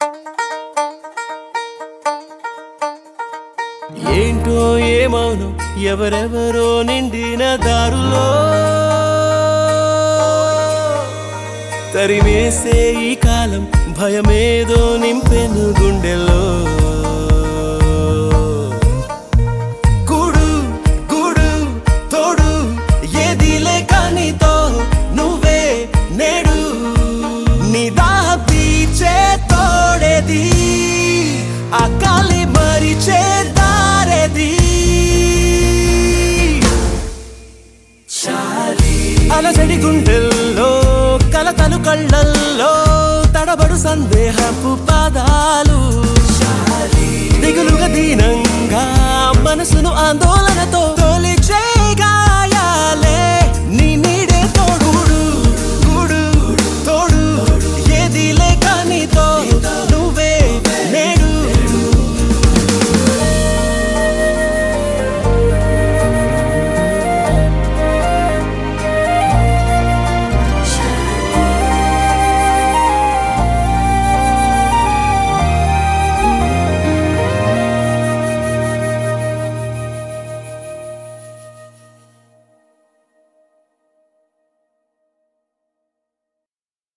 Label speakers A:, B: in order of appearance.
A: ఏంటో ఏమౌనో ఎవరెవరో నిండిన దారులో తరిమేసే ఈ కాలం భయమేదో నింపెను గుండెలో గూడు గూడు తోడు ఏది లేక నీతో నువ్వే నేడు నీ దాహం తీర్చే తోడేది ఆ కాలి మరిచే దారేది అలజడి గుండెల్లో కలతలు కళ్ళల్లో తడబడు సందేహపు పాదాలు దిగులుగా దీనంగా మనసును ఆందోళనతో తొలిచే